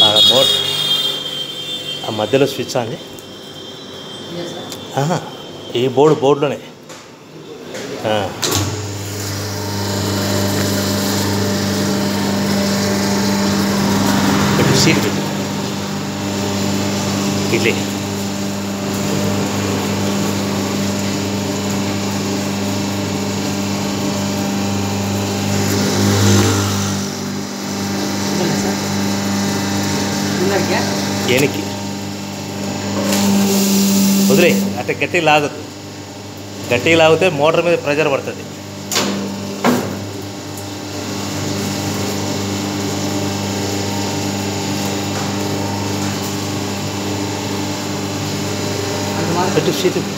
Mode ఆ మధ్యలో switch on చేయి. ఆహా, ఈ బోర్డు బోర్డులోనే ఆ. పెట్టు సీట్ పెట్టు ఇడ్లీ ఏనికి వదిలే అట్లా గట్టిగా లాగదు గట్టిగా లాగితే మోటార్ మీద ప్రెజర్ పడుతుంది పెట్టు సీటు